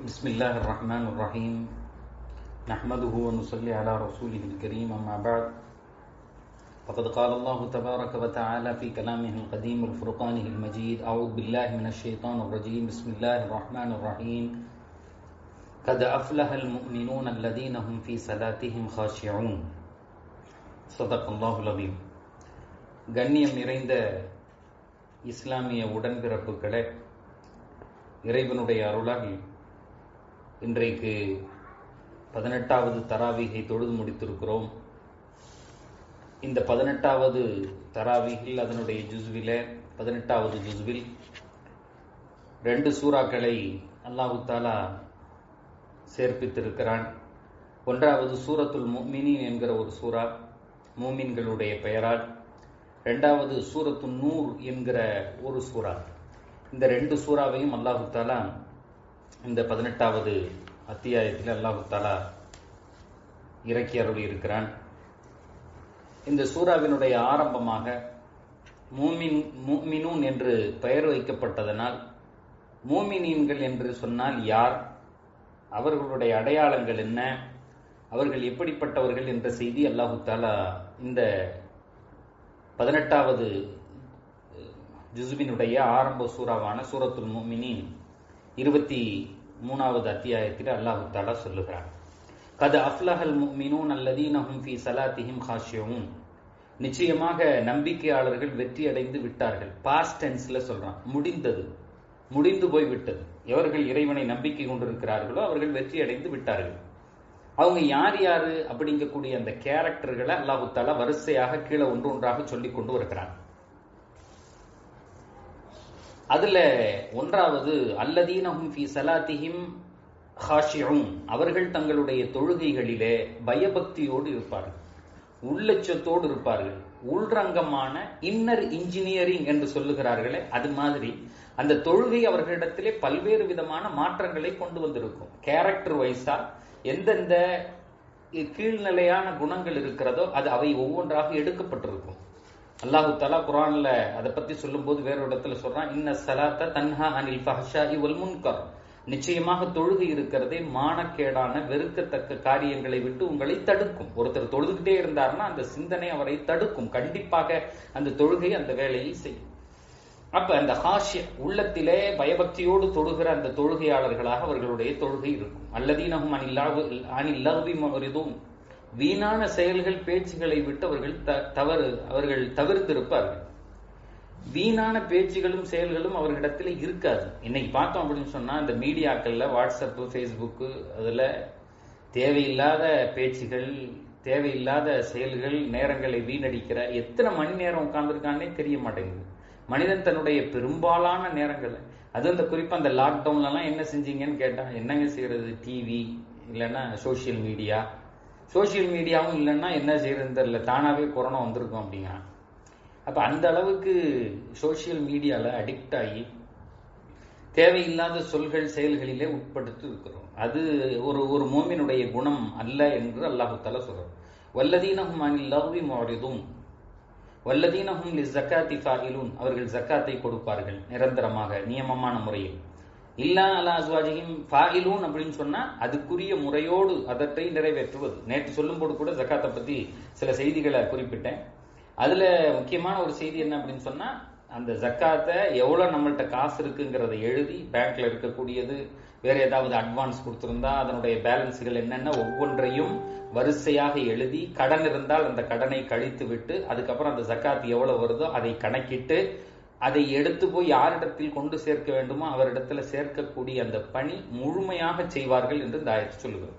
بسم الله الرحمن الرحيم نحمده ونصلي على رسوله الكريم أما بعد فقد قال الله تبارك وتعالى في كلامه القديم والفرقانه المجيد أعوذ بالله من الشيطان الرجيم بسم الله الرحمن الرحيم قد أفلح المؤمنون الذين هم في صلاتهم خاشعون صدق الله العظيم கண்ணியம் நிறைந்த இஸ்லாமிய உடன்பிறப்புகளே இறைவனுடைய அருளால் இன்றைக்கு பதினெட்டாவது தராவிகை தொழுது முடித்திருக்கிறோம் இந்த பதினெட்டாவது தராவிகில் அதனுடைய ஜுஸ்வில பதினெட்டாவது ஜுஸ்வில் ரெண்டு சூறாக்களை அல்லாஹு தாலா சேர்ப்பித்திருக்கிறான் ஒன்றாவது சூரத்துல் முமினின் என்கிற ஒரு சூறா மூமின்களுடைய பெயரால் ரெண்டாவது சூரத்து நூர் என்கிற ஒரு சூறா இந்த ரெண்டு சூறாவையும் அல்லாஹு தாலா இந்த பதினெட்டாவது அத்தியாயத்தில் அல்லாஹு தாலா இறக்கி அருளி இருக்கிறான் இந்த சூறாவினுடைய ஆரம்பமாக மூமின் மூமினூன் என்று பெயர் வைக்கப்பட்டதனால் மூமினீன்கள் என்று சொன்னால் யார் அவர்களுடைய அடையாளங்கள் என்ன அவர்கள் எப்படிப்பட்டவர்கள் என்ற செய்தி அல்லாஹு தாலா இந்த பதினெட்டாவது ஜுசுபினுடைய ஆரம்ப சூறாவான சூரத்துல் முமினின் இருபத்தி மூணாவது அத்தியாயத்தில் அல்லாஹு தாலா சொல்லுகிறார் கது அஃப்லஹல் முமினூன் அல்லதீனஹும் ஃபி சலாத்திஹிம் ஹாஷியவும் நிச்சயமாக நம்பிக்கையாளர்கள் வெற்றி அடைந்து விட்டார்கள் பாஸ்ட் டென்ஸ்ல சொல்றான் முடிந்தது முடிந்து போய் விட்டது எவர்கள் இறைவனை நம்பிக்கை கொண்டிருக்கிறார்களோ அவர்கள் வெற்றி அடைந்து விட்டார்கள் அவங்க யார் யாரு அப்படிங்கக்கூடிய அந்த கேரக்டர்களை அல்லாஹு தாலா வரிசையாக கீழே ஒன்று ஒன்றாக சொல்லி கொண்டு வருகிறான் அதுல ஒன்றாவது அல்லதீனஹும் ஃபி சலாத்திஹிம் ஹாஷியும் அவர்கள் தங்களுடைய தொழுகைகளிலே பயபக்தியோடு இருப்பார்கள் உள்ளச்சத்தோடு இருப்பார்கள் உள்ரங்கமான இன்னர் இன்ஜினியரிங் என்று சொல்லுகிறார்களே அது மாதிரி அந்த தொழுகை அவர்களிடத்திலே பல்வேறு விதமான மாற்றங்களை கொண்டு வந்திருக்கும் கேரக்டர் வைஸா எந்தெந்த கீழ்நிலையான குணங்கள் இருக்கிறதோ அது அவை ஒவ்வொன்றாக எடுக்கப்பட்டிருக்கும் அல்லாஹு தலா குரான்ல அதை பத்தி சொல்லும் போது வேற இடத்துல சொல்றான் இன்ன சலாத்த தன்ஹா அனில் ஃபஹஷா இவல் முன்கர் நிச்சயமாக தொழுகை இருக்கிறதே மானக்கேடான வெறுக்கத்தக்க காரியங்களை விட்டு உங்களை தடுக்கும் ஒருத்தர் தொழுதுகிட்டே இருந்தார்னா அந்த சிந்தனை அவரை தடுக்கும் கண்டிப்பாக அந்த தொழுகை அந்த வேலையை செய்யும் அப்ப அந்த ஹாஷ்ய உள்ளத்திலே பயபக்தியோடு தொழுகிற அந்த தொழுகையாளர்களாக அவர்களுடைய தொழுகை இருக்கும் அல்லதீனகும் அனில்லாவு அனில்லவி மரிதும் வீணான செயல்கள் பேச்சுகளை விட்டு அவர்கள் தவறு அவர்கள் தவிர்த்திருப்பார்கள் வீணான பேச்சுகளும் செயல்களும் அவர்களிடத்துல இருக்காது இன்னைக்கு பார்த்தோம் அப்படின்னு சொன்னா இந்த மீடியாக்கள்ல வாட்ஸ்அப் ஃபேஸ்புக்கு அதுல தேவையில்லாத பேச்சுகள் தேவையில்லாத செயல்கள் நேரங்களை வீணடிக்கிற எத்தனை மணி நேரம் உட்கார்ந்துருக்கானே தெரிய மாட்டேங்குது மனிதன் தன்னுடைய பெரும்பாலான நேரங்கள் அது அந்த குறிப்பா அந்த லாக்டவுன்ல எல்லாம் என்ன செஞ்சீங்கன்னு கேட்டா என்னங்க செய்யறது டிவி இல்லைன்னா சோசியல் மீடியா சோசியல் மீடியாவும் இல்லைன்னா என்ன செய்யறதுன்னு தெரியல தானாவே கொரோனா வந்திருக்கும் அப்படிங்க அப்ப அந்த அளவுக்கு சோசியல் மீடியால அடிக்ட் ஆகி தேவையில்லாத சொல்கள் செயல்களிலே உட்படுத்தி இருக்கிறோம் அது ஒரு ஒரு மோமினுடைய குணம் அல்ல என்று அல்லாஹு தாலா சொல்றோம் வல்லதீனஹும் அனில் லஹ்வி முரிதும் வல்லதீனஹும் லி ஜக்காத்தி ஃபாயிலூன் அவர்கள் ஜக்காத்தை கொடுப்பார்கள் நிரந்தரமாக நியமமான முறையில் இல்லா அலா அஸ்வாஜிஹிம் ஃபாயிலூன் அப்படின்னு சொன்னா அதுக்குரிய முறையோடு அதற்றை நிறைவேற்றுவது நேற்று சொல்லும்போது கூட ஜக்காத்தை பத்தி சில செய்திகளை குறிப்பிட்டேன் அதுல முக்கியமான ஒரு செய்தி என்ன அப்படின்னு சொன்னா அந்த ஜக்காத்தை எவ்வளவு நம்மள்ட்ட காசு இருக்குங்கிறத எழுதி பேங்க்ல இருக்கக்கூடியது வேற ஏதாவது அட்வான்ஸ் கொடுத்திருந்தா அதனுடைய பேலன்ஸ்கள் என்னென்ன ஒவ்வொன்றையும் வரிசையாக எழுதி கடன் இருந்தால் அந்த கடனை கழித்து விட்டு அதுக்கப்புறம் அந்த ஜக்காத் எவ்வளவு வருதோ அதை கணக்கிட்டு அதை எடுத்து போய் யாரிடத்தில் கொண்டு சேர்க்க வேண்டுமோ அவரிடத்துல சேர்க்கக்கூடிய அந்த பணி முழுமையாக செய்வார்கள் என்று இந்த ஆயத்து சொல்லுகிறோம்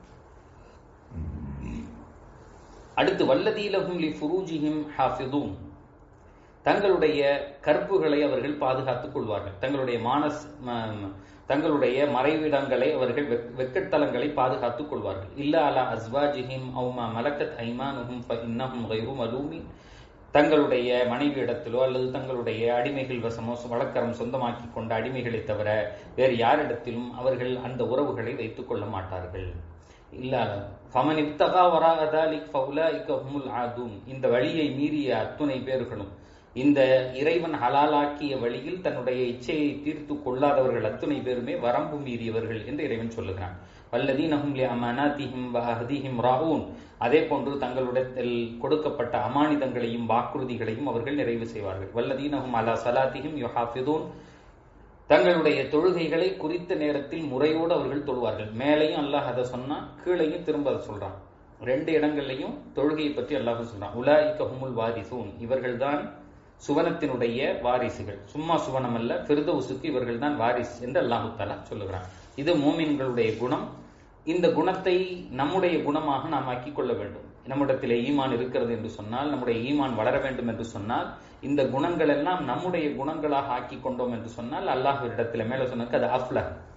அடுத்து வல்லதீலகும் லி ஃபுரூஜிஹிம் ஹாஃபிதும் தங்களுடைய கற்புகளை அவர்கள் பாதுகாத்துக் கொள்வார்கள் தங்களுடைய மானஸ் தங்களுடைய மறைவிடங்களை அவர்கள் வெக்கத்தலங்களை பாதுகாத்துக் கொள்வார்கள் இல்ல அலா அஸ்வாஜிஹிம் அவுமா மலக்கத் ஐமானுஹும் இன்னஹும் கைரும் அலூமி தங்களுடைய மனைவி இடத்திலோ அல்லது தங்களுடைய அடிமைகள் வசமோ வழக்கரம் சொந்தமாக்கி கொண்ட அடிமைகளை தவிர வேறு யாரிடத்திலும் அவர்கள் அந்த உறவுகளை வைத்துக் கொள்ள மாட்டார்கள் இல்ல ஃபமன் இப்தகா வரா அதாலிக் ஃபவுலாயிக ஹுமுல் ஆதும் இந்த வழியை மீறிய அத்துணை பேர்களும் இந்த இறைவன் ஹலாலாக்கிய வழியில் தன்னுடைய இச்சையை தீர்த்து கொள்ளாதவர்கள் அத்துணை பேருமே வரம்பு மீறியவர்கள் என்று இறைவன் சொல்லுகிறான் வல்லதீனஹும் லி அமானாதிஹிம் வ அஹ்திஹிம் ராவூன் அதே போன்று தங்களிடத்தில் கொடுக்கப்பட்ட அமானிதங்களையும் வாக்குறுதிகளையும் அவர்கள் நிறைவு செய்வார்கள் வல்லதீனஹும் அலா சலாத்திஹிம் யுஹாஃபிதூன் தங்களுடைய தொழுகைகளை குறித்த நேரத்தில் முறையோடு அவர்கள் தொழுவார்கள் மேலையும் அல்லாஹ் அதை சொன்னா கீழையும் திரும்ப அதை சொல்றான் ரெண்டு இடங்கள்லையும் தொழுகையை பற்றி அல்லாஹ் சொல்றான் உலாயிக்க ஹுமுல் வாரிசூன் இவர்கள்தான் சுவனத்தினுடைய வாரிசுகள் சும்மா சுவனம் அல்ல ஃபிர்தவுசுக்கு இவர்கள் தான் வாரிஸ் என்று அல்லாஹு தாலா சொல்லுகிறான் இது மூமின்களுடைய குணம் இந்த குணத்தை நம்முடைய குணமாக நாம் ஆக்கிக் கொள்ள வேண்டும் நம்மிடத்திலே ஈமான் இருக்கிறது என்று சொன்னால் நம்முடைய ஈமான் வளர வேண்டும் என்று சொன்னால் இந்த குணங்கள் எல்லாம் நம்முடைய குணங்களாக ஆக்கி கொண்டோம் என்று சொன்னால் அல்லாஹ் இடத்துல மேல சொன்னதுக்கு அது அஃப்ல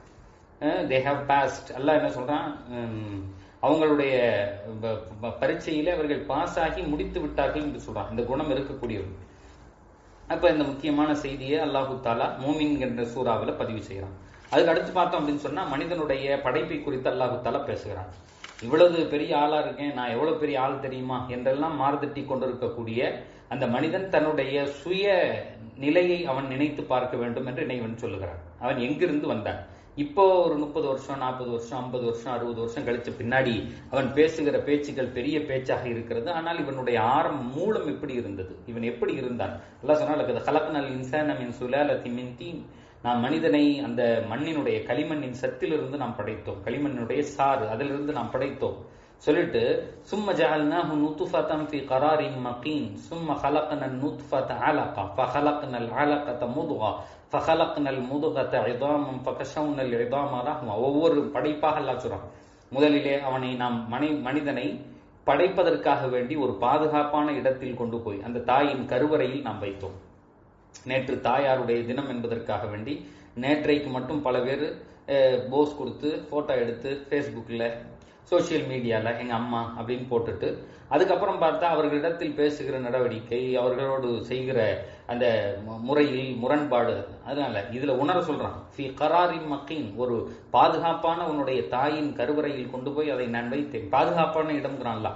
தே ஹாவ் பாஸ்ட் அல்லாஹ் என்ன சொல்றான் உம், அவங்களுடைய ப- ப- பரீட்சையிலே அவர்கள் பாஸ் ஆகி முடித்து விட்டார்கள் என்று சொல்றான் இந்த குணம் இருக்கக்கூடியவர்கள் அப்ப இந்த முக்கியமான செய்தியை அல்லாஹு தாலா மூமின் என்ற சூறாவுல பதிவு செய்யறான் அதுக்கு அடுத்து பார்த்தோம் அப்படின்னு சொன்னா மனிதனுடைய படைப்பை குறித்து அல்லாஹு தாலா பேசுகிறான் இவ்வளவு பெரிய ஆளா இருக்கேன் நான் எவ்வளவு பெரிய ஆள் தெரியுமா என்றெல்லாம் மாறுதட்டி கொண்டிருக்கக்கூடிய அந்த மனிதன் தன்னுடைய சுய நிலையை அவன் நினைத்து பார்க்க வேண்டும் என்று இறைவன் சொல்லுகிறான் அவன் எங்கிருந்து வந்தான் இப்போ ஒரு முப்பது வருஷம் நாற்பது வருஷம் ஐம்பது வருஷம் அறுபது வருஷம் கழிச்ச பின்னாடி அவன் பேசுகிற பேச்சுகள் பெரிய பேச்சாக இருக்கிறது ஆனால் இவனுடைய ஆரம்ப மூலம் எப்படி இருந்தது இவன் எப்படி இருந்தான் எல்லாம் சொன்னால் கலப்பனல் இன்சான மின் சுலாலத்தி மின் தீன் நாம் மனிதனை அந்த மண்ணினுடைய களிமண்ணின் சத்திலிருந்து நாம் படைத்தோம் களிமண்ணினுடைய சாறு அதிலிருந்து நாம் படைத்தோம் சொல்லிட்டு சும்ம ஜஅல்னாஹு நுத்ஃபதன் ஃபி கராரின் மகீன் சும்ம خلقنا النطفة علقة فخلقنا العلقة مضغة فخلقنا المضغة عظاما فكسونا العظام رحمة ஒவ்வொரு படைப்பாக அல்லாஹ் சொல்றான் முதலிலே அவனை நாம் மனை மனிதனை படைப்பதற்காக வேண்டி ஒரு பாதுகாப்பான இடத்தில் கொண்டு போய் அந்த தாயின் கருவறையில் நாம் வைத்தோம் நேற்று தாயாருடைய தினம் என்பதற்காக வேண்டி நேற்றைக்கு மட்டும் பல பேர் போஸ் கொடுத்து போட்டோ எடுத்து ஃபேஸ்புக்கில் சோஷியல் மீடியால எங்க அம்மா அப்படின்னு போட்டுட்டு அதுக்கப்புறம் பார்த்தா அவர்களிடத்தில் பேசுகிற நடவடிக்கை அவர்களோடு செய்கிற அந்த மு- முறையில் முரண்பாடு அதனால இதுல உணர சொல்றான் ஃபி கராரின் மக்கீன் ஒரு பாதுகாப்பான உன்னுடைய தாயின் கருவறையில் கொண்டு போய் அதை நான் வைத்தேன் பாதுகாப்பான இடம்ங்கிறான்ல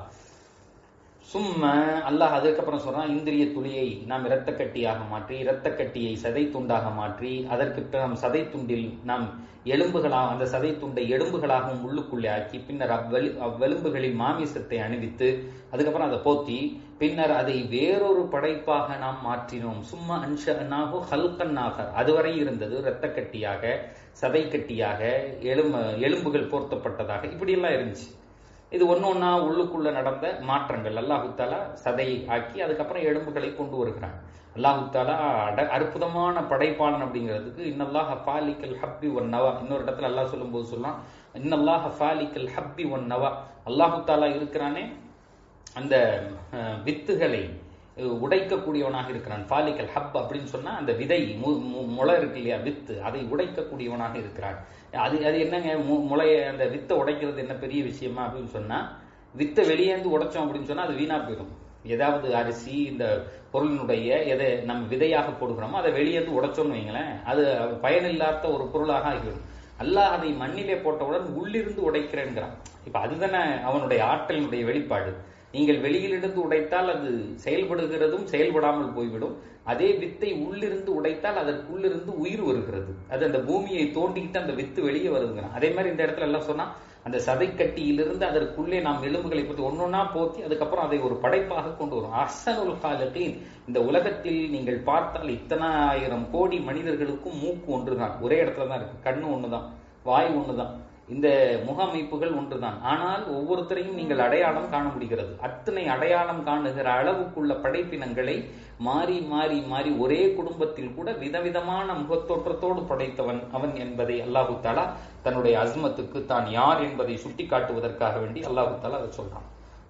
சும்மா அல்லாஹ் அதுக்கப்புறம் சொல்றான் இந்திரிய துளியை நாம் இரத்த கட்டியாக மாற்றி இரத்த கட்டியை சதை துண்டாக மாற்றி அதற்கு பிற- நாம் சதை துண்டில் நாம் எலும்புகளாக அந்த சதை துண்டை எலும்புகளாகவும் உள்ளுக்குள்ளே ஆக்கி பின்னர் அவ்வெலு அவ்வெலும்புகளில் மாமிசத்தை அணிவித்து அதுக்கப்புறம் அதை போத்தி பின்னர் அதை வேறொரு படைப்பாக நாம் மாற்றினோம் சும்மா அன்ஷனாகு ஹல்கன்னாக அதுவரை இருந்தது இரத்த கட்டியாக சதை கட்டியாக எலும்பு எலும்புகள் போர்த்தப்பட்டதாக இப்படியெல்லாம் இருந்துச்சு இது ஒண்ணு ஒண்ணா உள்ளுக்குள்ள நடந்த மாற்றங்கள் அல்லாஹு தாலா சதை ஆக்கி அதுக்கப்புறம் எலும்புகளை கொண்டு வருகிறான் அல்லாஹு தாலா அட- அற்புதமான படைப்பாளன் அப்படிங்கிறதுக்கு இன்னல்லாஹ ஃபாலிக்கல் ஹப்பி ஒன் நவா இன்னொரு இடத்துல அல்லாஹ் சொல்லும்போது சொல்லலாம் இன்னல்லாஹ ஃபாலிக்கல் ஹப்பி ஒன் நவா அல்லாஹு தாலா இருக்கிறானே அந்த அஹ், வித்துகளை அஹ், உடைக்கக்கூடியவனாக இருக்கிறான் ஃபாலிக்கல் ஹப் அப்படின்னு சொன்னா அந்த விதை மு- மு- முளை இருக்கு இல்லையா வித்து அதை உடைக்கக்கூடியவனாக இருக்கிறான் அது அது என்னங்க மு- முளைய அந்த வித்தை உடைக்கிறது என்ன பெரிய விஷயமா அப்படின்னு சொன்னா வித்தை வெளியேந்து உடைச்சோம் அப்படின்னு சொன்னா அது வீணா போயிடும் ஏதாவது அரிசி இந்த பொருளினுடைய எதை நம்ம விதையாக போடுகிறோமோ அதை வெளியேந்து உடைச்சோம்னு வைங்களேன் அது பயனில்லாத ஒரு பொருளாக ஆகிவிடும் அல்லாஹ் அதை மண்ணிலே போட்டவுடன் உள்ளிருந்து உடைக்கிறேங்கிறான் இப்ப அதுதானே அவனுடைய ஆற்றலினுடைய வெளிப்பாடு நீங்கள் வெளியிலிருந்து உடைத்தால் அது செயல்படுகிறதும் செயல்படாமல் போய்விடும் அதே வித்தை உள்ளிருந்து உடைத்தால் அதற்குள்ளிருந்து உயிர் வருகிறது அது அந்த பூமியை தோண்டிக்கிட்டு அந்த வித்து வெளியே வருதுங்கிறான் அதே மாதிரி இந்த இடத்துல எல்லாம் சொன்னா அந்த சதைக்கட்டியிலிருந்து அதற்குள்ளே நாம் எலும்புகளை பற்றி ஒன்னொன்னா போத்தி அதுக்கப்புறம் அதை ஒரு படைப்பாக கொண்டு வரும் அசனுல் காலத்தின் இந்த உலகத்தில் நீங்கள் பார்த்தால் இத்தனை ஆயிரம் கோடி மனிதர்களுக்கும் மூக்கு ஒன்றுதான் ஒரே இடத்துல தான் இருக்கு கண்ணு ஒண்ணுதான் வாய் ஒண்ணுதான் இந்த முகமைப்புகள் ஒன்றுதான் ஆனால் ஒவ்வொருத்தரையும் நீங்கள் அடையாளம் காண முடிகிறது அத்தனை அடையாளம் காணுகிற அளவுக்குள்ள படைப்பினங்களை மாறி மாறி மாறி ஒரே குடும்பத்தில் கூட விதவிதமான முகத்தோற்றத்தோடு படைத்தவன் அவன் என்பதை அல்லாஹு தாலா தன்னுடைய அஸ்மத்துக்கு தான் யார் என்பதை சுட்டிக்காட்டுவதற்காக வேண்டி அல்லாஹு தாலா அதை சொல்றான்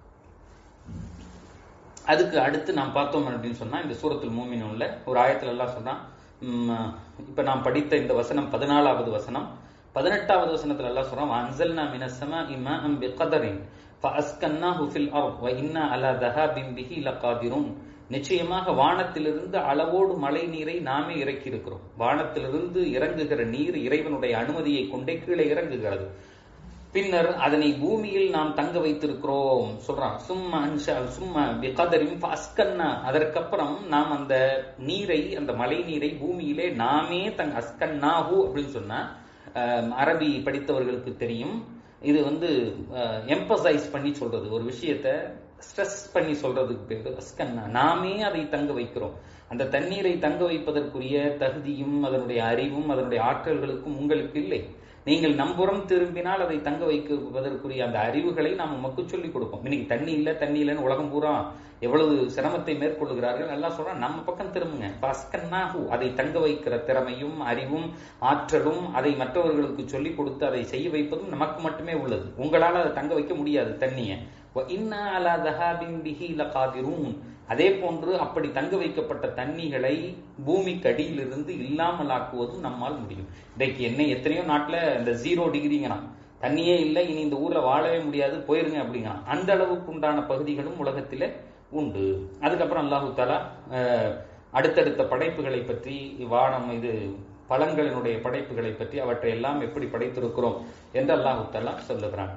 அதுக்கு அடுத்து நாம் பார்த்தோம் அப்படின்னு சொன்னா இந்த சூரத்துல் மூமினுள்ள ஒரு ஆயத்துல எல்லாம் சொல்றான் உம், இப்ப நாம் படித்த இந்த வசனம் பதினாலாவது வசனம் பதினெட்டாவது வசனத்துல எல்லாம் சொல்றான் அன்சல்னா மினசமா இமா அம் பிகதரின் فأسكناه في الأرض وإنا على ذهاب به لقادرون நிச்சயமாக வானத்திலிருந்து அளவோடு மழை நீரை நாமே இறக்கி இருக்கிறோம் வானத்திலிருந்து இறங்குகிற நீர் இறைவனுடைய அனுமதியை கொண்டே கீழே இறங்குகிறது பின்னர் அதனை பூமியில் நாம் தங்க வைத்திருக்கிறோம் சொல்றான் சும்மா அன்ஷா சும்மா பிகதரின் அஸ்கன்னா அதற்கப்புறம் நாம் அந்த நீரை அந்த மழை நீரை பூமியிலே நாமே தங் அஸ்கன்னாஹு அப்படின்னு சொன்னா அஹ், அரபி படித்தவர்களுக்கு தெரியும் இது வந்து எம்பசைஸ் பண்ணி சொல்றது ஒரு விஷயத்த ஸ்ட்ரெஸ் பண்ணி சொல்றதுக்கு பேரு அஸ்கன்னா நாமே அதை தங்க வைக்கிறோம் அந்த தண்ணீரை தங்க வைப்பதற்குரிய தகுதியும் அதனுடைய அறிவும் அதனுடைய ஆற்றல்களுக்கும் உங்களுக்கு இல்லை நீங்கள் நம்புறம் திரும்பினால் அதை தங்க வைப்பதற்குரிய அந்த அறிவுகளை நாம் உமக்கு சொல்லிக் கொடுப்போம் இன்னைக்கு தண்ணி இல்ல தண்ணி இல்லைன்னு உலகம் பூரா எவ்வளவு சிரமத்தை மேற்கொள்கிறார்கள் எல்லாம் சொல்றான் நம்ம பக்கம் திரும்புங்க பஸ்கன்னாகு அதை தங்க வைக்கிற திறமையும் அறிவும் ஆற்றலும் அதை மற்றவர்களுக்கு சொல்லிக் கொடுத்து அதை செய்ய வைப்பதும் நமக்கு மட்டுமே உள்ளது உங்களால அதை தங்க வைக்க முடியாது தண்ணிய இன்னா அலா தஹாபின் பிஹி லகாதிரூன் அதே போன்று அப்படி தங்க வைக்கப்பட்ட தண்ணிகளை பூமிக்கு அடியிலிருந்து இல்லாமல் ஆக்குவதும் நம்மால் முடியும் இன்றைக்கு என்ன எத்தனையோ நாட்டுல இந்த ஜீரோ டிகிரிங்கிறான் தண்ணியே இல்லை இனி இந்த ஊர்ல வாழவே முடியாது போயிருங்க அப்படிங்கிறான் அந்த அளவுக்கு உண்டான பகுதிகளும் உலகத்திலே உண்டு அதுக்கப்புறம் அல்லாஹு தாலா அஹ், அடுத்தடுத்த படைப்புகளை பற்றி வானம் இது பழங்களினுடைய படைப்புகளை பற்றி அவற்றை எல்லாம் எப்படி படைத்திருக்கிறோம் என்று அல்லாஹு தாலா சொல்லுகிறான்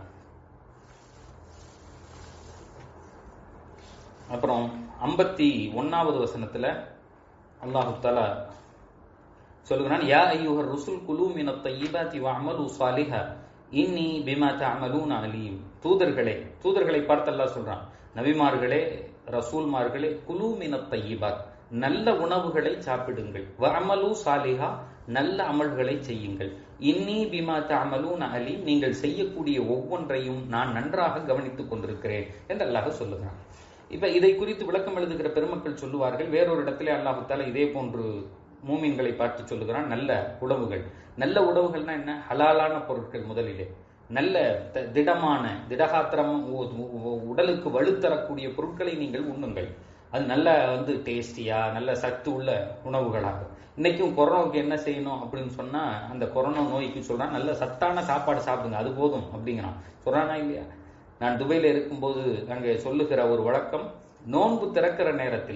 அப்புறம் ஐம்பத்தி ஒன்னாவது வசனத்துல அல்லாஹு தாலா சொல்லுகிறான் யா ஐயுஹர் ருசுல் குலு மின தையிபாத்தி வஅமலு சாலிஹா இன்னி பிமா தஅமலூன அலீம் தூதர்களே தூதர்களை பார்த்து அல்லாஹ் சொல்றான் நபிமார்களே ரசூல்மார்களே குலு மின தையிபாத் நல்ல உணவுகளை சாப்பிடுங்கள் வஅமலு சாலிஹா நல்ல அமல்களை செய்யுங்கள் இன்னி பிமா தஅமலூன அலீம் நீங்கள் செய்யக்கூடிய ஒவ்வொன்றையும் நான் நன்றாக கவனித்துக் கொண்டிருக்கிறேன் என்று அல்லாஹ் சொல்லுகிறான் இப்ப இதை குறித்து விளக்கம் எழுதுகிற பெருமக்கள் சொல்லுவார்கள் வேறொரு இடத்திலே அல்லாஹு தாலா இதே போன்று மூமின்களை பார்த்து சொல்லுகிறான் நல்ல உணவுகள் நல்ல உணவுகள்னா என்ன ஹலாலான பொருட்கள் முதலிலே நல்ல த- திடமான திடகாத்திரம் உ- உ- உடலுக்கு வலுத்தரக்கூடிய பொருட்களை நீங்கள் உண்ணுங்கள் அது நல்ல வந்து டேஸ்டியா நல்ல சத்து உள்ள உணவுகளாக இன்னைக்கும் கொரோனாவுக்கு என்ன செய்யணும் அப்படின்னு சொன்னா அந்த கொரோனா நோய்க்கு சொல்றான் நல்ல சத்தான சாப்பாடு சாப்பிடுங்க அது போதும் அப்படிங்கிறான் சொல்றானா இல்லையா நான் துபையில இருக்கும்போது அங்கே சொல்லுகிற ஒரு வழக்கம் நோன்பு திறக்கிற நேரத்துல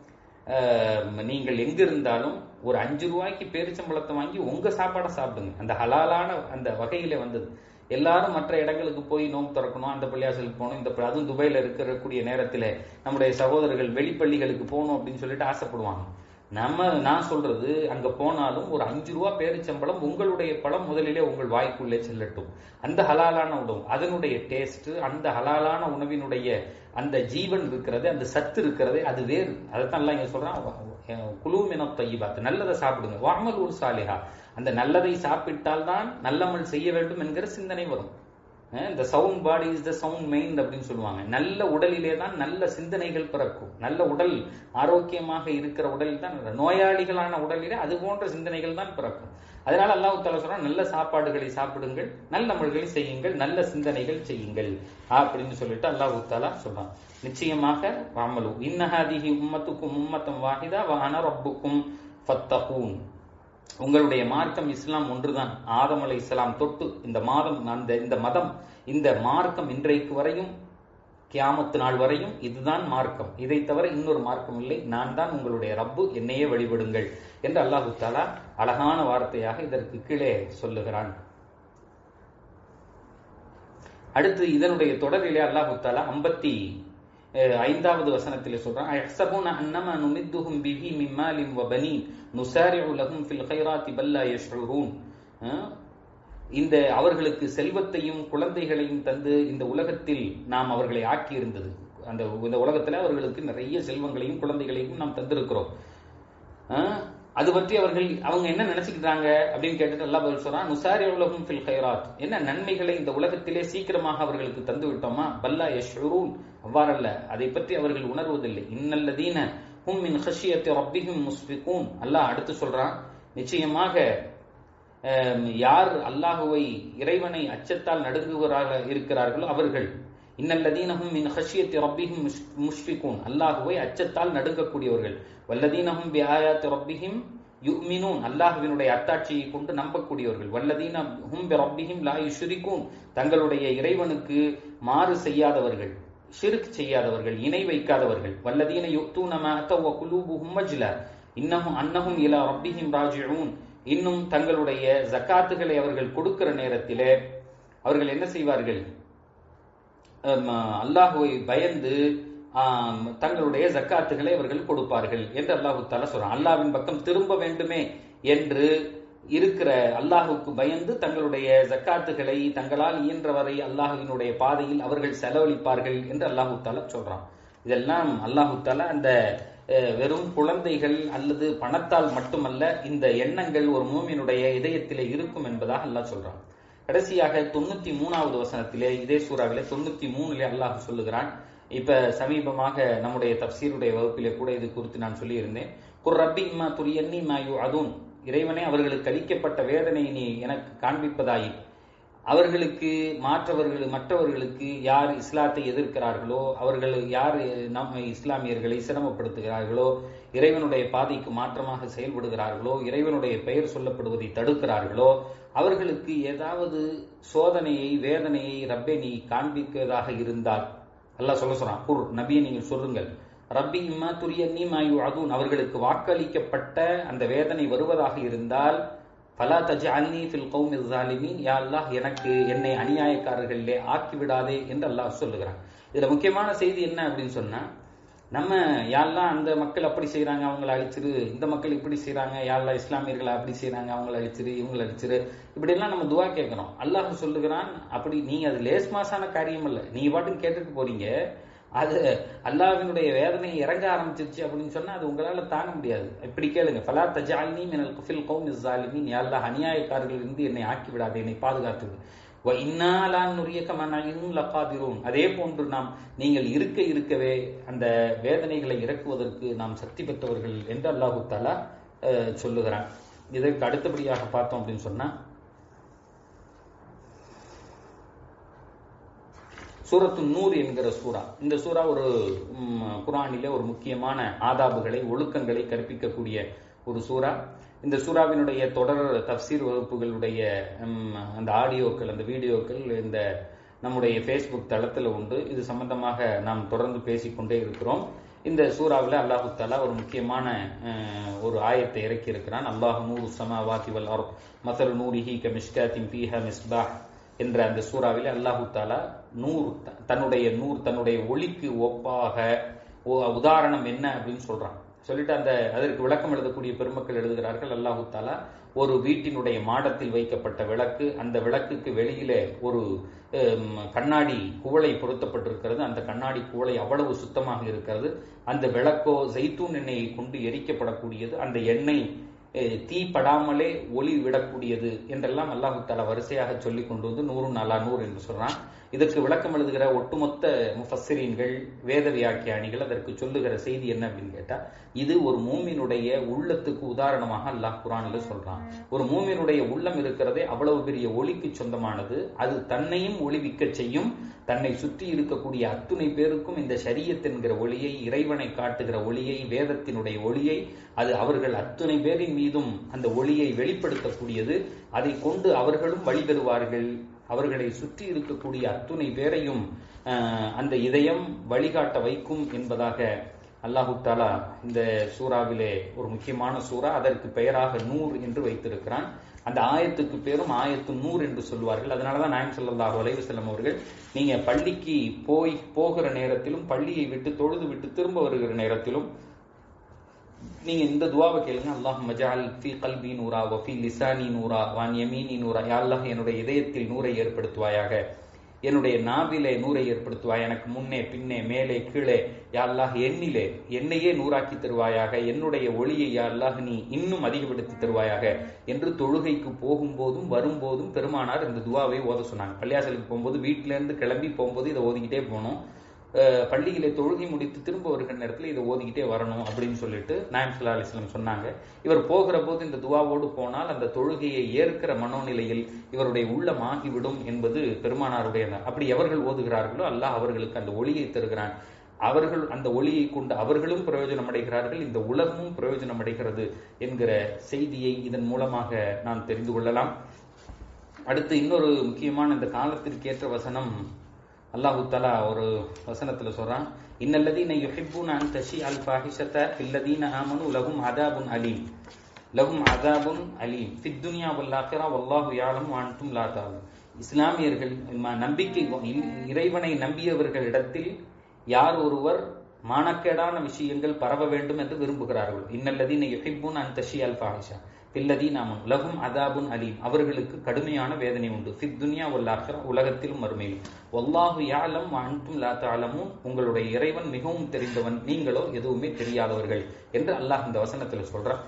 அஹ், நீங்கள் எங்க இருந்தாலும் ஒரு அஞ்சு ரூபாய்க்கு பேரிச்சம்பழத்தை வாங்கி உங்க சாப்பாடை சாப்பிடுங்க அந்த ஹலாலான அந்த வகையில வந்தது எல்லாரும் மற்ற இடங்களுக்கு போய் நோன்பு திறக்கணும் அந்த பள்ளியாசலுக்கு போகணும் இந்த ப- அதுவும் துபாயில இருக்கக்கூடிய நேரத்துல நம்முடைய சகோதரர்கள் வெளிப்பள்ளிகளுக்கு போகணும் அப்படின்னு சொல்லிட்டு ஆசைப்படுவாங்க நம்ம நான் சொல்றது அங்க போனாலும் ஒரு அஞ்சு ரூபா பேரிச்சம்பழம் உங்களுடைய பழம் முதலிலே உங்கள் வாய்க்குள்ளே செல்லட்டும் அந்த ஹலாலான உணவு அதனுடைய டேஸ்ட் அந்த ஹலாலான உணவினுடைய அந்த ஜீவன் இருக்கிறது அந்த சத்து இருக்கிறது அது வேறு அதைத்தான் எல்லாம் இங்க சொல்றான் குழுமின தையிபாத்து நல்லதை சாப்பிடுங்க வாமல் ஒரு சாலிஹா அந்த நல்லதை சாப்பிட்டால் தான் நல்லமல் செய்ய வேண்டும் என்கிற சிந்தனை வரும் இந்த sound body is the sound mind அப்படின்னு சொல்லுவாங்க நல்ல உடலிலே தான் நல்ல சிந்தனைகள் பிறக்கும் நல்ல உடல் ஆரோக்கியமாக இருக்கிற உடலில் தான் நோயாளிகளான உடலிலே அது போன்ற சிந்தனைகள் தான் பிறக்கும் அதனால அல்லாஹ் தாலா சொல்றான் நல்ல சாப்பாடுகளை சாப்பிடுங்கள் நல்ல அமல்களை செய்யுங்கள் நல்ல சிந்தனைகள் செய்யுங்கள் அப்படின்னு சொல்லிட்டு அல்லாஹ் தாலா சொல்றான் நிச்சயமாக வாமலு இன்னஹாதிஹி உம்மத்துக்கும் உம்மத்தம் வாஹிதா வ அன ரப்புக்கும் ஃபத்தகூன் உங்களுடைய மார்க்கம் இஸ்லாம் ஒன்றுதான் ஆதம் அலை இஸ்லாம் தொட்டு இந்த மாதம் அந்த இந்த மதம் இந்த மார்க்கம் இன்றைக்கு வரையும் கியாமத்து நாள் வரையும் இதுதான் மார்க்கம் இதை தவிர இன்னொரு மார்க்கம் இல்லை நான் தான் உங்களுடைய ரப்பு என்னையே வழிபடுங்கள் என்று அல்லாஹு தாலா அழகான வார்த்தையாக இதற்கு கீழே சொல்லுகிறான் அடுத்து இதனுடைய தொடரிலே அல்லாஹு தாலா ஐம்பத்தி ஐந்தாவது வசனத்திலே சொல்றான் அயஹ்சபூன அன்னமா நுமித்துஹும் பிஹி மின் மாலின் வ பனீன் நுசாரிஉ லஹும் ஃபில் கைராத்தி பல் லா யஷ்உரூன் அஹ், இந்த அவர்களுக்கு செல்வத்தையும் குழந்தைகளையும் தந்து இந்த உலகத்தில் நாம் அவர்களை ஆக்கி இருந்தது அந்த இந்த உலகத்துல அவர்களுக்கு நிறைய செல்வங்களையும் குழந்தைகளையும் நாம் தந்திருக்கிறோம் அஹ், அது பற்றி அவர்கள் அவங்க என்ன நினைச்சுக்கிறாங்க அப்படின்னு கேட்டுட்டு அல்லாஹ் பதில் சொல்றான் நுசாரி உலகம் ஃபில் கைராத் என்ன நன்மைகளை இந்த உலகத்திலே சீக்கிரமாக அவர்களுக்கு தந்து விட்டோமா பல்லா யஷ்ரூன் அவ்வாறல்ல அதை பற்றி அவர்கள் உணர்வதில்லை இன்னல்லதீன ஹும் மின் ஹஷியத்தி ரப்பிஹும் முஸ்பிகூன் அல்லாஹ் அடுத்து சொல்றான் நிச்சயமாக அஹ், யார் அல்லாஹுவை இறைவனை அச்சத்தால் நடுங்குகிறார்கள் இருக்கிறார்களோ அவர்கள் இன்னல்லதீனஹும் மின் ஹஷியத்தி ரப்பிஹும் முஷ்- முஷ்ஃபிகூன் அல்லாஹுவை அச்சத்தால் நடுங்கக்கூடியவர்கள் வல்லதீனஹும் பி ஆயாத்தி ரப்பிஹிம் யுமினூன் அல்லாஹுவினுடைய அத்தாட்சியை கொண்டு நம்பக்கூடியவர்கள் வல்லதீன ஹும் பி ரப்பிஹிம் லா யுஷ்ரிகூன் தங்களுடைய இறைவனுக்கு மாறு செய்யாதவர்கள் ஷிர்க் செய்யாதவர்கள் இணை வைக்காதவர்கள் வல்லதீன யுக்தூன மா அத்தவ குலூபுஹும் மஜ்லா இன்னஹும் அன்னஹும் இலா ரப்பிஹிம் ராஜிஊன் இன்னும் தங்களுடைய ஜகாத்துகளை அவர்கள் கொடுக்கிற நேரத்திலே அவர்கள் என்ன செய்வார்கள் அல்லாஹுவை பயந்து தங்களுடைய ஜக்காத்துகளை அவர்கள் கொடுப்பார்கள் என்று அல்லாஹு தாலா சொல்றான் அல்லாவின் பக்கம் திரும்ப வேண்டுமே என்று இருக்கிற அல்லாஹுக்கு பயந்து தங்களுடைய ஜக்காத்துகளை தங்களால் இயன்றவரை அல்லாஹுவினுடைய பாதையில் அவர்கள் செலவழிப்பார்கள் என்று அல்லாஹு தாலா சொல்றான் இதெல்லாம் அல்லாஹு தாலா அந்த வெறும் குழந்தைகள் அல்லது பணத்தால் மட்டுமல்ல இந்த எண்ணங்கள் ஒரு மூமியினுடைய இதயத்திலே இருக்கும் என்பதாக அல்லாஹ் சொல்றான் கடைசியாக தொண்ணூத்தி மூணாவது வசனத்திலே இதே சூறாவிலே தொண்ணூத்தி மூணுல அல்லாஹ் சொல்லுகிறான் இப்ப சமீபமாக நம்முடைய தப்சீருடைய வகுப்பிலே கூட இது குறித்து நான் சொல்லியிருந்தேன் குர் ரப்பி இம்மா துரியன்னி மாயு அதுன் இறைவனே அவர்களுக்கு அளிக்கப்பட்ட வேதனை நீ எனக்கு காண்பிப்பதாயி அவர்களுக்கு மாற்றவர்கள் மற்றவர்களுக்கு யார் இஸ்லாத்தை எதிர்க்கிறார்களோ அவர்கள் யார் நம்ம இஸ்லாமியர்களை சிரமப்படுத்துகிறார்களோ இறைவனுடைய பாதைக்கு மாற்றமாக செயல்படுகிறார்களோ இறைவனுடைய பெயர் சொல்லப்படுவதை தடுக்கிறார்களோ அவர்களுக்கு ஏதாவது சோதனையை வேதனையை ரப்பே நீ காண்பிக்கிறதாக இருந்தால் அல்லாஹ் சொல்ல சொல்றான் குர் நபியை நீங்கள் சொல்லுங்கள் ரப்பி இம்மா துரியன்னி மாயு அதுன் அவர்களுக்கு வாக்களிக்கப்பட்ட அந்த வேதனை வருவதாக இருந்தால் பலா தஜ் அல்னி ஃபில் கௌமி ஜாலிமீன் யா அல்லாஹ் எனக்கு என்னை அநியாயக்காரர்களிலே ஆக்கி விடாதே என்று அல்லாஹ் சொல்லுகிறான் இதுல முக்கியமான செய்தி என்ன அப்படின்னு சொன்னா நம்ம யாரெல்லாம் அந்த மக்கள் அப்படி செய்யறாங்க அவங்கள அழிச்சிரு இந்த மக்கள் இப்படி செய்யறாங்க யாரெல்லாம் இஸ்லாமியர்களை அப்படி செய்யறாங்க அவங்கள அழிச்சிரு இவங்களை அழிச்சிரு இப்படி எல்லாம் நம்ம துவா கேட்கிறோம் அல்லாஹ் சொல்லுகிறான் அப்படி நீங்க அது லேஸ் மாசான காரியம் இல்ல நீங்க பாட்டுக்கு கேட்டுட்டு போறீங்க அது அல்லாவினுடைய வேதனை இறங்க ஆரம்பிச்சிருச்சு அப்படின்னு சொன்னா அது உங்களால தாங்க முடியாது இப்படி கேளுங்க பலா தஜாலினி மினல் குஃபில் கௌம் இஸ்ஸாலிமீன் யா அல்லாஹ் அநியாயக்காரர்கள் இருந்து என்னை ஆக்கி விடாதே என்னை பாதுகாத்துது வ இன்னாலான் நுரியக்க மனாயினும் லகாதிரூன் அதே போன்று நாம் நீங்கள் இருக்க இருக்கவே அந்த வேதனைகளை இறக்குவதற்கு நாம் சக்தி பெற்றவர்கள் என்று அல்லாஹு தாலா சொல்லுகிறான் இதற்கு அடுத்தபடியாக பார்த்தோம் அப்படின்னு சொன்னா சூரத்து நூர் என்கிற சூறா இந்த சூறா ஒரு குரானிலே ஒரு முக்கியமான ஆதாபுகளை ஒழுக்கங்களை கற்பிக்கக்கூடிய ஒரு சூறா இந்த சூறாவினுடைய தொடர் தப்சீர் வகுப்புகளுடைய அந்த ஆடியோக்கள் அந்த வீடியோக்கள் இந்த நம்முடைய ஃபேஸ்புக் தளத்தில் உண்டு இது சம்பந்தமாக நாம் தொடர்ந்து பேசிக்கொண்டே இருக்கிறோம் இந்த சூறாவில் அல்லாஹு தாலா ஒரு முக்கியமான ஒரு ஆயத்தை இறக்கி இருக்கிறான் அல்லாஹ் நூறு சமா வாத்திவல் அர் மசல் நூரிஹி கமிஷ்காத்தின் பீஹா மிஸ்பாஹ் என்ற அந்த சூறாவிலே அல்லாஹு தாலா நூர் தன்னுடைய நூர் தன்னுடைய ஒளிக்கு ஒப்பாக உதாரணம் என்ன அப்படின்னு சொல்றான் சொல்லிட்டு அந்த அதற்கு விளக்கம் எழுதக்கூடிய பெருமக்கள் எழுதுகிறார்கள் அல்லாஹு தாலா ஒரு வீட்டினுடைய மாடத்தில் வைக்கப்பட்ட விளக்கு அந்த விளக்குக்கு வெளியிலே ஒரு கண்ணாடி குவளை பொருத்தப்பட்டிருக்கிறது அந்த கண்ணாடி குவளை அவ்வளவு சுத்தமாக இருக்கிறது அந்த விளக்கோ ஜெய்தூன் எண்ணெயை கொண்டு எரிக்கப்படக்கூடியது அந்த எண்ணெய் தீ படாமலே ஒளி விடக்கூடியது என்றெல்லாம் அல்லாஹு தாலா வரிசையாக சொல்லி கொண்டு வந்து நூறு நாலா நூறு என்று சொல்றான் இதற்கு விளக்கம் எழுதுகிற ஒட்டுமொத்த முஃபஸ்ஸரீன்கள் வேத வியாக்கியானிகள் அதற்கு சொல்லுகிற செய்தி என்ன அப்படின்னு கேட்டா இது ஒரு மூமினுடைய உள்ளத்துக்கு உதாரணமாக அல்லாஹ் குரான்ல சொல்றான் ஒரு மூமினுடைய உள்ளம் இருக்கிறதே அவ்வளவு பெரிய ஒளிக்கு சொந்தமானது அது தன்னையும் ஒளிவிக்க செய்யும் தன்னை சுற்றி இருக்கக்கூடிய அத்துணை பேருக்கும் இந்த ஷரியத் என்கிற ஒளியை இறைவனை காட்டுகிற ஒளியை வேதத்தினுடைய ஒளியை அது அவர்கள் அத்துணை பேரின் மீதும் அந்த ஒளியை வெளிப்படுத்தக்கூடியது அதை கொண்டு அவர்களும் வழிபெறுவார்கள் அவர்களை சுற்றி இருக்கக்கூடிய அத்துணை பேரையும் அந்த இதயம் வழிகாட்ட வைக்கும் என்பதாக அல்லாஹு தாலா இந்த சூறாவிலே ஒரு முக்கியமான சூறா அதற்கு பெயராக நூர் என்று வைத்திருக்கிறான் அந்த ஆயத்துக்கு பேரும் ஆயத்து நூறு என்று சொல்வார்கள் அதனாலதான் நாயம் சல்லாஹு அலைவு செல்லம் அவர்கள் நீங்க பள்ளிக்கு போய் போகிற நேரத்திலும் பள்ளியை விட்டு தொழுது விட்டு திரும்ப வருகிற நேரத்திலும் நீங்க இந்த துவாவை கேளுங்க அல்லாஹ் மஜால் ஃபி கல்பி நூரா வஃபி லிசானி நூரா வான் யமீனி நூரா யா அல்லாஹ் என்னுடைய இதயத்தில் நூரை ஏற்படுத்துவாயாக என்னுடைய நாவிலே நூரை ஏற்படுத்துவாய் எனக்கு முன்னே பின்னே மேலே கீழே யா அல்லாஹ் எண்ணிலே என்னையே நூறாக்கி தருவாயாக என்னுடைய ஒளியை யா அல்லாஹ் நீ இன்னும் அதிகப்படுத்தி தருவாயாக என்று தொழுகைக்கு போகும்போதும் வரும்போதும் பெருமானார் இந்த துவாவை ஓத சொன்னாங்க பள்ளியாசலுக்கு போகும்போது வீட்டில இருந்து கிளம்பி போகும்போது இதை ஓதிக்கிட்டே போனோம் பள்ளியில தொழுகை முடித்து திரும்ப வருகிற நேரத்தில் இதை ஓதிக்கிட்டே வரணும் அப்படின்னு சொல்லிட்டு நாயம் சல்லா அலிஸ்லாம் சொன்னாங்க இவர் போகிற போது இந்த துவாவோடு போனால் அந்த தொழுகையை ஏற்கிற மனோநிலையில் இவருடைய உள்ளம் ஆகிவிடும் என்பது பெருமானாருடைய அப்படி எவர்கள் ஓதுகிறார்களோ அல்லாஹ் அவர்களுக்கு அந்த ஒளியை தருகிறான் அவர்கள் அந்த ஒளியை கொண்டு அவர்களும் பிரயோஜனம் அடைகிறார்கள் இந்த உலகமும் பிரயோஜனம் அடைகிறது என்கிற செய்தியை இதன் மூலமாக நாம் தெரிந்து கொள்ளலாம் அடுத்து இன்னொரு முக்கியமான இந்த காலத்திற்கேற்ற வசனம் அல்லாஹு தலா ஒரு வசனத்துல சொல்றான் இன்னல்லதீன யுஹிப்பூன அன் தஷி அல் ஃபாஹிஷத ஃபில்லதீன ஆமனு லஹும் அதாபுன் அலீம் லஹும் அதாபுன் அலீம் ஃபித் துன்யா வல் ஆখিরা வல்லாஹு யஅலம் வ அன்தும் லா தஅலம் இஸ்லாமியர்கள் ம- நம்பிக்கை இ- இறைவனை நம்பியவர்களிடத்தில் யார் ஒருவர் மானக்கேடான விஷயங்கள் பரவ வேண்டும் என்று விரும்புகிறார்கள் இன்னல்லதீன யுஹிப்புன் அன் தஷியல் ஃபாஹிஷா பில்லதீனாமுன் லகும் அதாபுன் அலீம் அவர்களுக்கு கடுமையான வேதனை உண்டு ஃபித் துன்யா வல் ஆখিরা உலகத்திலும் மறுமையிலும் வல்லாஹு யாலம் வ அன்தும் லா தஅலமூன் உங்களுடைய இறைவன் மிகவும் தெரிந்தவன் நீங்களோ எதுவுமே தெரியாதவர்கள் என்று அல்லாஹ் இந்த வசனத்துல சொல்றான்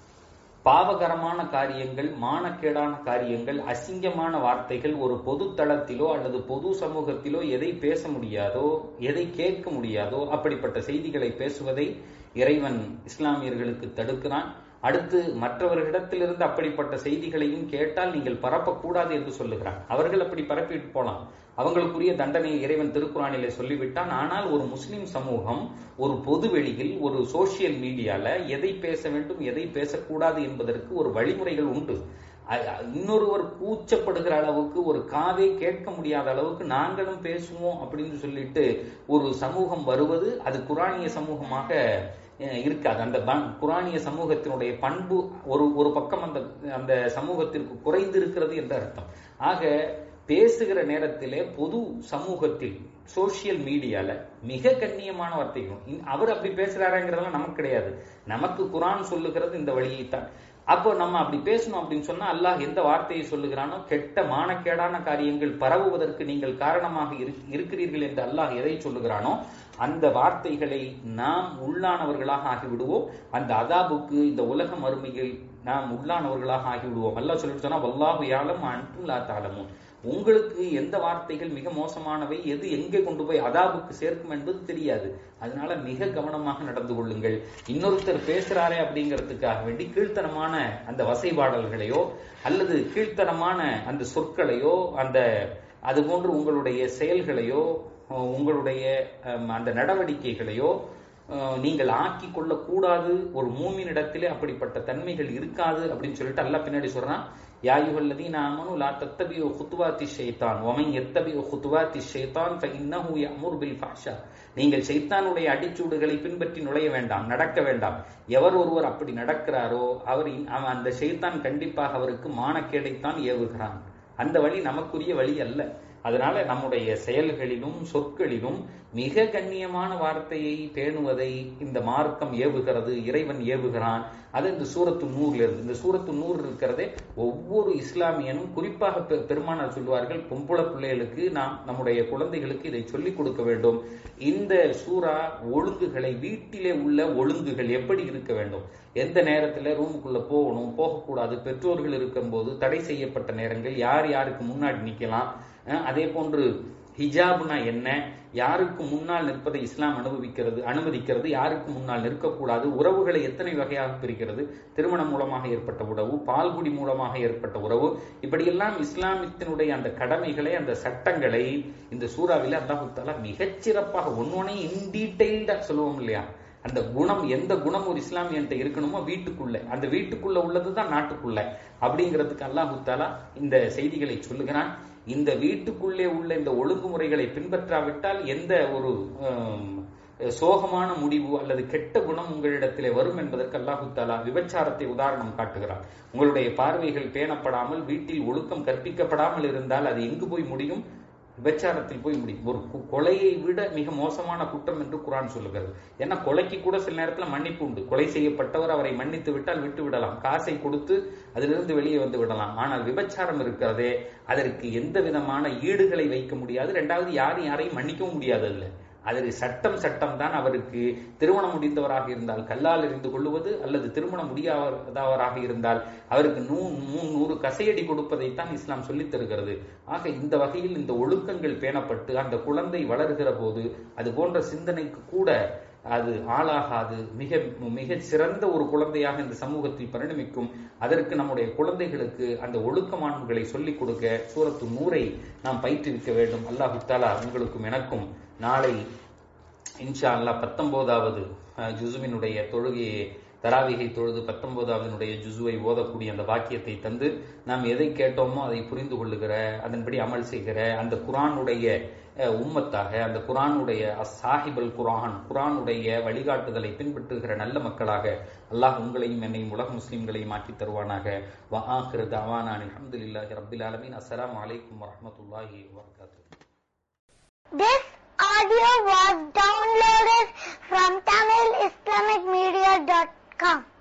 பாவகரமான காரியங்கள் மானக்கேடான காரியங்கள் அசிங்கமான வார்த்தைகள் ஒரு பொது தளத்திலோ அல்லது பொது சமூகத்திலோ எதை பேச முடியாதோ எதை கேட்க முடியாதோ அப்படிப்பட்ட செய்திகளை பேசுவதை இறைவன் இஸ்லாமியர்களுக்கு தடுக்கிறான் அடுத்து மற்றவர்களிடத்திலிருந்து அப்படிப்பட்ட செய்திகளையும் கேட்டால் நீங்கள் பரப்பக்கூடாது என்று சொல்லுகிறான் அவர்கள் அப்படி பரப்பிட்டு போலாம் அவங்களுக்குரிய தண்டனையை இறைவன் திருக்குறானிலே சொல்லிவிட்டான் ஆனால் ஒரு முஸ்லிம் சமூகம் ஒரு பொது வெளியில் ஒரு சோசியல் மீடியால எதை பேச வேண்டும் எதை பேசக்கூடாது என்பதற்கு ஒரு வழிமுறைகள் உண்டு அ- அ- இன்னொருவர் கூச்சப்படுகிற அளவுக்கு ஒரு காதை கேட்க முடியாத அளவுக்கு நாங்களும் பேசுவோம் அப்படின்னு சொல்லிட்டு ஒரு சமூகம் வருவது அது குரானிய சமூகமாக அஹ், இருக்காது அந்த ப- குரானிய சமூகத்தினுடைய பண்பு ஒரு ஒரு பக்கம் அந்த அந்த சமூகத்திற்கு குறைந்து இருக்கிறது என்று அர்த்தம் ஆக பேசுகிற நேரத்திலே பொது சமூகத்தில் சோசியல் மீடியால மிக கண்ணியமான வார்த்தைகள் இன்- அவர் அப்படி பேசுறாருங்கிறதெல்லாம் நமக்கு கிடையாது நமக்கு குரான் சொல்லுகிறது இந்த வழியைத்தான் அப்போ நம்ம அப்படி பேசணும் அப்படின்னு சொன்னா அல்லாஹ் எந்த வார்த்தையை சொல்லுகிறானோ கெட்ட மானக்கேடான காரியங்கள் பரவுவதற்கு நீங்கள் காரணமாக இரு- இருக்கிறீர்கள் என்று அல்லாஹ் எதை சொல்லுகிறானோ அந்த வார்த்தைகளை நாம் உள்ளானவர்களாக ஆகிவிடுவோம் அந்த அதாபுக்கு இந்த உலக மறுமையில் நாம் உள்ளானவர்களாக ஆகிவிடுவோம் அல்லாஹ் சொல்லிட்டு சொன்னா வல்லாஹு யாலம் அன்றும் லா தாலமும் உங்களுக்கு எந்த வார்த்தைகள் மிக மோசமானவை எது எங்கே கொண்டு போய் அதாபுக்கு சேர்க்கும் என்பது தெரியாது அதனால மிக கவனமாக நடந்து கொள்ளுங்கள் இன்னொருத்தர் பேசுறாரே அப்படிங்கிறதுக்காக வேண்டி கீழ்த்தனமான அந்த வசைபாடல்களையோ அல்லது கீழ்த்தனமான அந்த சொற்களையோ அந்த அது போன்று உங்களுடைய செயல்களையோ அஹ், உங்களுடைய அஹ், அந்த நடவடிக்கைகளையோ அஹ், நீங்கள் ஆக்கி கொள்ளக்கூடாது ஒரு மூமினிடத்திலே அப்படிப்பட்ட தன்மைகள் இருக்காது அப்படின்னு சொல்லிட்டு அல்லாஹ் பின்னாடி சொல்றான் யாயுகல்லதீன ஆமனு லா தத்தபியு குத்துவாத்தி ஷைத்தான் ஒமன் எத்தபியு குத்துவாத்தி ஷைத்தான் ஃபஇன்னஹு யஅமுரு பில் ஃபஹ்ஷா நீங்கள் ஷைத்தானுடைய அடிச்சூடுகளை பின்பற்றி நுழைய வேண்டாம் நடக்க வேண்டாம் எவர் ஒருவர் அப்படி நடக்கிறாரோ அவர் இன்- அவன் அந்த ஷைத்தான் கண்டிப்பாக அவருக்கு மானக்கேடைத்தான் ஏவுகிறான் அந்த வழி நமக்குரிய வழி அல்ல அதனால நம்முடைய செயல்களிலும் சொற்களிலும் மிக கண்ணியமான வார்த்தையை பேணுவதை இந்த மார்க்கம் ஏவுகிறது இறைவன் ஏவுகிறான் அது இந்த சூரத்து நூறுல இருந்து இந்த சூரத்து நூறு இருக்கிறதே ஒவ்வொரு இஸ்லாமியனும் குறிப்பாக பெ- பெருமானார் சொல்வார்கள் பொம்பளை பிள்ளைகளுக்கு நாம் நம்முடைய குழந்தைகளுக்கு இதை சொல்லிக் கொடுக்க வேண்டும் இந்த சூரா ஒழுங்குகளை வீட்டிலே உள்ள ஒழுங்குகள் எப்படி இருக்க வேண்டும் எந்த நேரத்துல ரூமுக்குள்ள போகணும் போகக்கூடாது பெற்றோர்கள் இருக்கும்போது தடை செய்யப்பட்ட நேரங்கள் யார் யாருக்கு முன்னாடி நிக்கலாம் அஹ் அதே போன்று ஹிஜாப்னா என்ன யாருக்கு முன்னால் நிற்பதை இஸ்லாம் அனுபவிக்கிறது அனுமதிக்கிறது யாருக்கு முன்னால் நிற்கக்கூடாது உறவுகளை எத்தனை வகையாக பிரிக்கிறது திருமணம் மூலமாக ஏற்பட்ட உறவு பால்குடி மூலமாக ஏற்பட்ட உறவு இப்படியெல்லாம் இஸ்லாமத்தினுடைய அந்த கடமைகளை அந்த சட்டங்களை இந்த சூறாவில அல்லாஹு தாலா மிகச்சிறப்பாக ஒன்னொன்னே இன் டீடைல்டா சொல்லுவோம் இல்லையா அந்த குணம் எந்த குணம் ஒரு இஸ்லாமியன்ட்ட இருக்கணுமோ வீட்டுக்குள்ள அந்த வீட்டுக்குள்ள உள்ளதுதான் நாட்டுக்குள்ள அப்படிங்கிறதுக்கு அல்லாஹு தாலா இந்த செய்திகளை சொல்லுகிறான் இந்த வீட்டுக்குள்ளே உள்ள இந்த ஒழுங்குமுறைகளை பின்பற்றாவிட்டால் எந்த ஒரு ஆம், சோகமான முடிவு அல்லது கெட்ட குணம் உங்களிடத்திலே வரும் என்பதற்கு அல்லாஹு தாலா விபச்சாரத்தை உதாரணம் காட்டுகிறார் உங்களுடைய பார்வைகள் பேணப்படாமல் வீட்டில் ஒழுக்கம் கற்பிக்கப்படாமல் இருந்தால் அது எங்கு போய் முடியும் விபச்சாரத்தில் போய் முடியும் ஒரு கு- கொலையை விட மிக மோசமான குற்றம் என்று குரான் சொல்லுகிறது ஏன்னா கொலைக்கு கூட சில நேரத்துல மன்னிப்பு உண்டு கொலை செய்யப்பட்டவர் அவரை மன்னித்து விட்டால் விட்டு விடலாம் காசை கொடுத்து அதிலிருந்து வெளியே வந்து விடலாம் ஆனால் விபச்சாரம் இருக்கிறதே அதற்கு எந்த விதமான ஈடுகளை வைக்க முடியாது ரெண்டாவது யாரும் யாரையும் மன்னிக்கவும் முடியாது அல்ல அதற்கு சட்டம் சட்டம் தான் அவருக்கு திருமணம் முடிந்தவராக இருந்தால் கல்லால் எறிந்து கொள்ளுவது அல்லது திருமணம் முடியாதவராக இருந்தால் அவருக்கு நூ மூ- நூறு கசையடி கொடுப்பதைத்தான் இஸ்லாம் சொல்லித் தருகிறது ஆக இந்த வகையில் இந்த ஒழுக்கங்கள் பேணப்பட்டு அந்த குழந்தை வளர்கிற போது அது போன்ற சிந்தனைக்கு கூட அது ஆளாகாது மிக மிக சிறந்த ஒரு குழந்தையாக இந்த சமூகத்தில் பரிணமிக்கும் அதற்கு நம்முடைய குழந்தைகளுக்கு அந்த ஒழுக்க மாண்புகளை சொல்லிக் கொடுக்க சூரத்து நூறை நாம் பயிற்றுவிக்க வேண்டும் அல்லாஹு தாலா உங்களுக்கும் எனக்கும் நாளை இன்ஷா அல்லாஹ் பத்தொன்பதாவது ஜுசுமினுடைய தொழுகையை தராவிகை தொழுது பத்தொன்பதாவதனுடைய ஜுசுவை ஓதக்கூடிய அந்த வாக்கியத்தை தந்து நாம் எதை கேட்டோமோ அதை புரிந்து கொள்ளுகிற அதன்படி அமல் செய்கிற அந்த குரானுடைய அஹ், உம்மத்தாக அந்த குரானுடைய சாஹிபல் குரான் குரானுடைய வழிகாட்டுதலை பின்பற்றுகிற நல்ல மக்களாக அல்லாஹ் உங்களையும் என்னையும் உலக முஸ்லிம்களையும் மாற்றி தருவானாக வஆஹிரு தவானான் அல்ஹம்துலில்லாஹி ரப்பில் ஆலமீன் அஸ்ஸலாமு அலைக்கும் வரஹ்மத்துல்லாஹி வபரகாத்துஹு This audio was downloaded from TamilIslamicMedia.com.